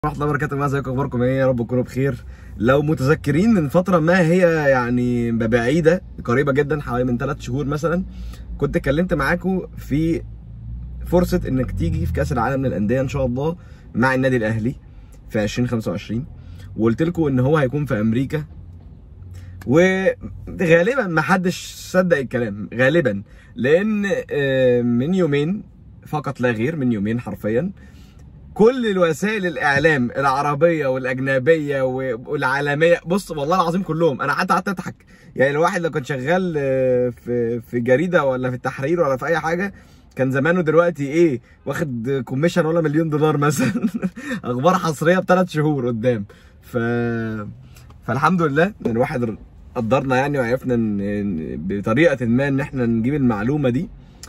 ورحمة الله وبركاته ازيكم اخباركم ايه يا رب تكونوا بخير لو متذكرين من فترة ما هي يعني بعيدة قريبة جدا حوالي من ثلاث شهور مثلا كنت اتكلمت معاكم في فرصة انك تيجي في كأس العالم للأندية ان شاء الله مع النادي الأهلي في 2025 وقلت لكم ان هو هيكون في امريكا وغالبا ما حدش صدق الكلام غالبا لان آه، من يومين فقط لا غير من يومين حرفيا كل الوسائل الاعلام العربيه والاجنبيه والعالميه بص والله العظيم كلهم انا حتى قعدت اضحك يعني الواحد لو كان شغال آه، في في جريده ولا في التحرير ولا في اي حاجه كان زمانه دلوقتي ايه واخد كوميشن ولا مليون دولار مثلا اخبار حصريه بثلاث شهور قدام ف فالحمد لله ان الواحد قدرنا يعني وعرفنا ان إن بطريقه ما ان احنا نجيب المعلومه دي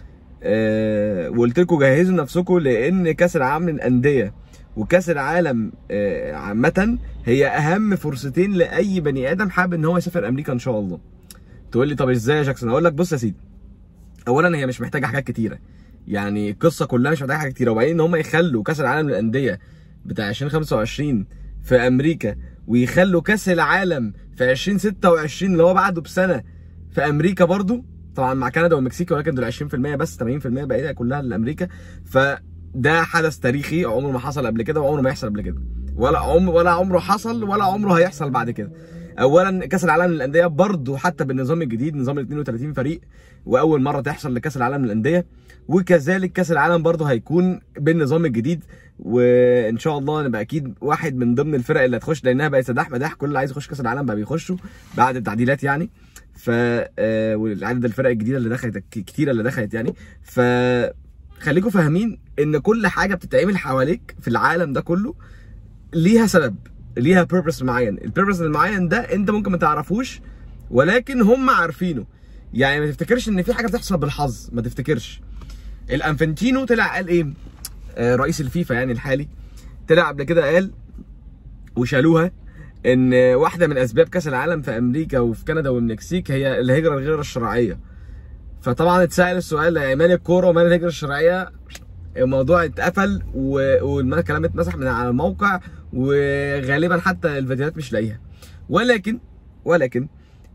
آه، وقلت لكم جهزوا نفسكم لان كاس العالم للانديه وكاس العالم آه، عامه هي اهم فرصتين لاي بني ادم حابب ان هو يسافر امريكا ان شاء الله تقول لي طب ازاي يا جاكسون اقول لك بص يا سيدي اولا هي مش محتاجه حاجات كتيره يعني القصه كلها مش محتاجه حاجات كتيره وبعدين ان هم يخلوا كاس العالم للانديه بتاع 2025 في امريكا ويخلوا كاس العالم في 2026 اللي هو بعده بسنه في امريكا برضو طبعا مع كندا والمكسيك ولكن دول 20% بس 80% باقيها كلها لامريكا فده حدث تاريخي عمره ما حصل قبل كده وعمره ما يحصل قبل كده ولا عمر ولا عمره حصل ولا عمره هيحصل بعد كده اولا كاس العالم للانديه برضه حتى بالنظام الجديد نظام ال 32 فريق واول مره تحصل لكاس العالم للانديه وكذلك كاس العالم برضه هيكون بالنظام الجديد وان شاء الله نبقى اكيد واحد من ضمن الفرق اللي هتخش لانها بقت سداح مداح كل اللي عايز يخش كاس العالم بقى بيخشوا بعد التعديلات يعني ف آه، وعدد الفرق الجديده اللي دخلت ك- كتيره اللي دخلت يعني ف خليكم فاهمين ان كل حاجه بتتعمل حواليك في العالم ده كله ليها سبب ليها بيربس معين البيربس المعين ده انت ممكن ما تعرفوش ولكن هم عارفينه يعني ما تفتكرش ان في حاجه بتحصل بالحظ ما تفتكرش الانفنتينو طلع قال ايه آه، رئيس الفيفا يعني الحالي طلع قبل كده قال وشالوها ان واحده من اسباب كاس العالم في امريكا وفي كندا والمكسيك هي الهجره الغير الشرعيه فطبعا اتسال السؤال يا مال الكوره ومال الهجره الشرعيه الموضوع اتقفل و- والكلام اتمسح من على الموقع وغالبا حتى الفيديوهات مش لاقيها ولكن ولكن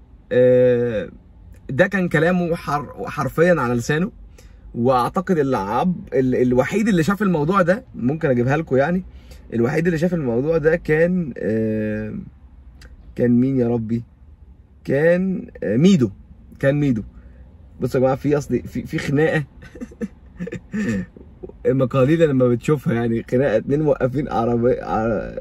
آه، ده كان كلامه حر حرفيا على لسانه واعتقد العب ال- الوحيد اللي شاف الموضوع ده ممكن اجيبها لكم يعني الوحيد اللي شاف الموضوع ده كان آه، كان مين يا ربي كان آه، ميدو كان ميدو بصوا يا جماعه في قصدي في في خناقه مقاليل لما بتشوفها يعني خناقه اتنين موقفين عربيه ع-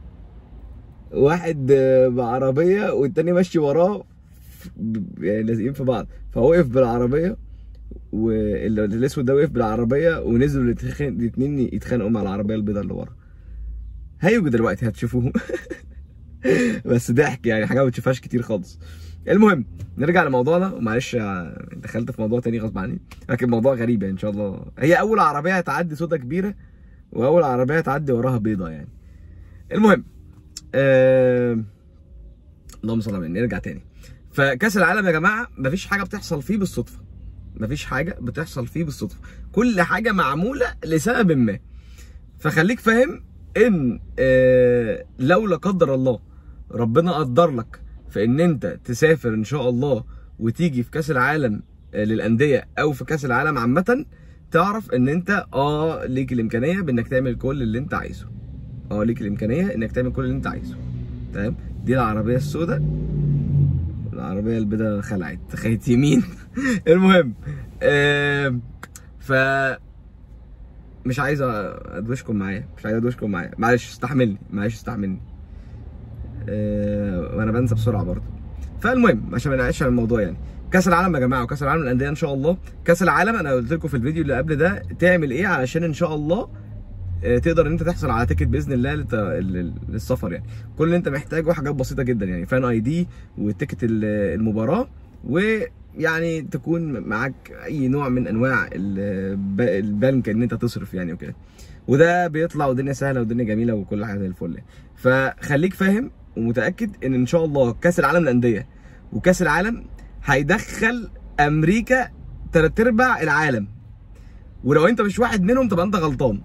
واحد آه، بعربيه والتاني ماشي وراه ب- يعني لازقين في بعض فوقف بالعربيه والاسود ده وقف بالعربيه ونزلوا الاتخ- الاتنين يتخانقوا مع العربيه البيضاء اللي ورا هيجوا دلوقتي هتشوفوهم بس ضحك يعني حاجه ما بتشوفهاش كتير خالص المهم نرجع لموضوعنا ومعلش آه، دخلت في موضوع تاني غصب عني لكن موضوع غريب يعني ان شاء الله هي اول عربيه هتعدي سودا كبيره واول عربيه هتعدي وراها بيضه يعني المهم آه... اللهم صل على النبي نرجع تاني فكاس العالم يا جماعه مفيش حاجه بتحصل فيه بالصدفه مفيش حاجه بتحصل فيه بالصدفه كل حاجه معموله لسبب ما فخليك فاهم ان آه لو لا قدر الله ربنا قدر لك في ان انت تسافر ان شاء الله وتيجي في كاس العالم آه للانديه او في كاس العالم عامه تعرف ان انت اه ليك الامكانيه بانك تعمل كل اللي انت عايزه اه ليك الامكانيه انك تعمل كل اللي انت عايزه تمام دي العربيه السوداء العربيه البيضاء خلعت خيط يمين المهم آه ف مش عايز ادوشكم معايا مش عايز ادوشكم معايا معلش استحملني معلش استحملني أه وانا بنسى بسرعه برضه فالمهم عشان ما نعيش على الموضوع يعني كاس العالم يا جماعه وكاس العالم للانديه ان شاء الله كاس العالم انا قلت لكم في الفيديو اللي قبل ده تعمل ايه علشان ان شاء الله آه، تقدر ان انت تحصل على تيكت باذن الله لت- لل- للسفر يعني كل اللي انت محتاجه حاجات بسيطه جدا يعني فان اي دي وتيكت ال- المباراه ويعني تكون معاك اي نوع من انواع الب- البنك ان انت تصرف يعني وكده وده بيطلع ودنيا سهله ودنيا جميله وكل حاجه زي الفل يعني. فخليك فاهم ومتاكد ان ان شاء الله كاس العالم للانديه وكاس العالم هيدخل امريكا تلات ارباع العالم ولو انت مش واحد منهم تبقى انت غلطان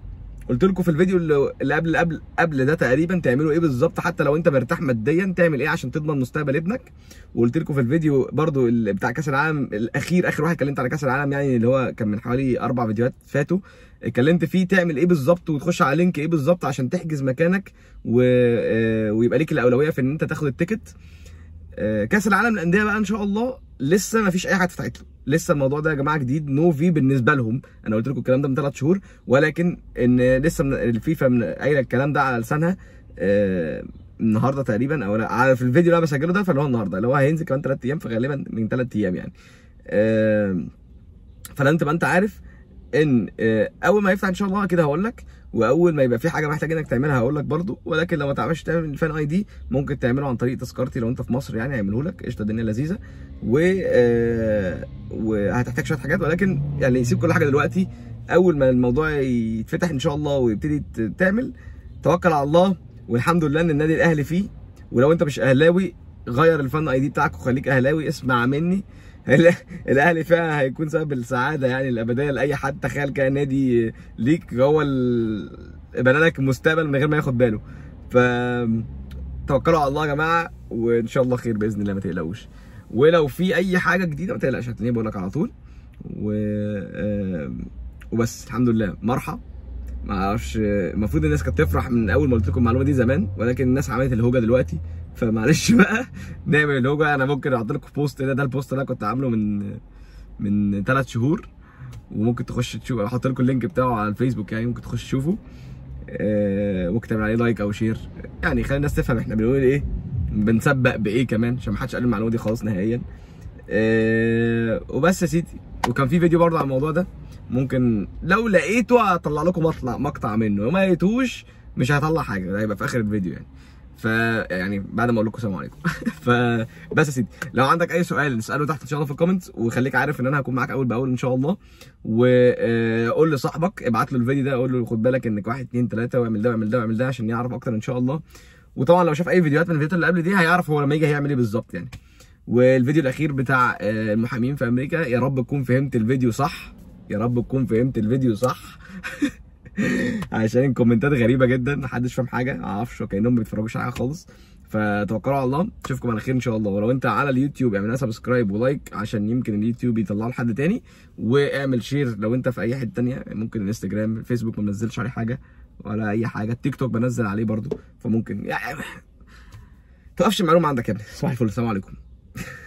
قلت لكم في الفيديو اللي اللي قبل قبل قبل ده تقريبا تعملوا ايه بالظبط حتى لو انت مرتاح ماديا تعمل ايه عشان تضمن مستقبل ابنك وقلت لكم في الفيديو برضو اللي بتاع كاس العالم الاخير اخر واحد اتكلمت على كاس العالم يعني اللي هو كان من حوالي اربع فيديوهات فاتوا اتكلمت فيه تعمل ايه بالظبط وتخش على لينك ايه بالظبط عشان تحجز مكانك و... آه، ويبقى ليك الاولويه في ان انت تاخد التيكت آه، كاس العالم للانديه بقى ان شاء الله لسه ما فيش اي حاجه اتفتحت له لسه الموضوع ده يا جماعه جديد نو في بالنسبه لهم انا قلت لكم الكلام ده من ثلاث شهور ولكن ان لسه من الفيفا من قايله الكلام ده على لسانها آه، النهارده تقريبا او لا على في الفيديو اللي انا بسجله ده فاللي هو النهارده اللي هو هينزل كمان ثلاث ايام فغالبا من ثلاث ايام يعني آه، فلازم تبقى انت عارف ان آه، اول ما يفتح ان شاء الله كده هقول لك واول ما يبقى في حاجه محتاج انك تعملها هقول لك برده ولكن لو ما تعرفش تعمل الفان اي دي ممكن تعمله عن طريق تذكرتي لو انت في مصر يعني هيعمله لك قشطه الدنيا لذيذه و آه، وهتحتاج شويه حاجات ولكن يعني سيب كل حاجه دلوقتي اول ما الموضوع يتفتح ان شاء الله ويبتدي ت- تعمل توكل على الله والحمد لله ان النادي الاهلي فيه ولو انت مش اهلاوي غير الفان اي دي بتاعك وخليك اهلاوي اسمع مني ال- الاهلي فعلا هيكون سبب السعاده يعني الابديه لاي حد تخيل كان نادي ليك هو ال- بنى لك المستقبل من غير ما ياخد باله ف توكلوا على الله يا جماعه وان شاء الله خير باذن الله ما تقلقوش ولو في اي حاجه جديده ما تقلقش هتلاقيني بقول لك على طول و آم، وبس الحمد لله مرحى ما اعرفش المفروض الناس كانت تفرح من اول ما قلت لكم المعلومه دي زمان ولكن الناس عملت الهوجه دلوقتي فمعلش بقى نعمل الهوجه انا ممكن احط لكم بوست ده ده البوست اللي انا كنت عامله من من ثلاث شهور وممكن تخش تشوف احط لكم اللينك بتاعه على الفيسبوك يعني ممكن تخش تشوفه آه، ممكن تعمل عليه لايك او شير يعني خلي الناس تفهم احنا بنقول ايه بنسبق بايه كمان عشان ما حدش قال المعلومه دي خالص نهائيا آه، وبس يا سيدي وكان في فيديو برضه على الموضوع ده ممكن لو لقيته هطلع لكم مطلع مقطع منه وما لقيتوش مش هطلع حاجه ده هيبقى في اخر الفيديو يعني ف يعني بعد ما اقول لكم السلام عليكم فبس يا سيدي لو عندك اي سؤال اساله تحت ان شاء الله في الكومنتس وخليك عارف ان انا هكون معاك اول باول ان شاء الله وقول لصاحبك ابعت له الفيديو ده قول له خد بالك انك واحد اتنين تلاته واعمل ده واعمل ده واعمل ده عشان يعرف اكتر ان شاء الله وطبعا لو شاف اي فيديوهات من الفيديوهات اللي قبل دي هيعرف هو لما يجي هيعمل ايه بالظبط يعني والفيديو الاخير بتاع آه، المحامين في امريكا يا رب تكون فهمت الفيديو صح يا رب تكون فهمت الفيديو صح عشان الكومنتات غريبه جدا محدش فاهم حاجه معرفش كانهم ما بيتفرجوش على حاجه خالص فتوكلوا على الله اشوفكم على خير ان شاء الله ولو انت على اليوتيوب اعمل لنا سبسكرايب ولايك عشان يمكن اليوتيوب يطلعه لحد تاني واعمل شير لو انت في اي حته تانية ممكن الانستجرام الفيسبوك ما بنزلش عليه حاجه ولا اي حاجه التيك توك بنزل عليه برضو فممكن يعني تقفش المعلومه عندك يا ابني صباح الفل السلام عليكم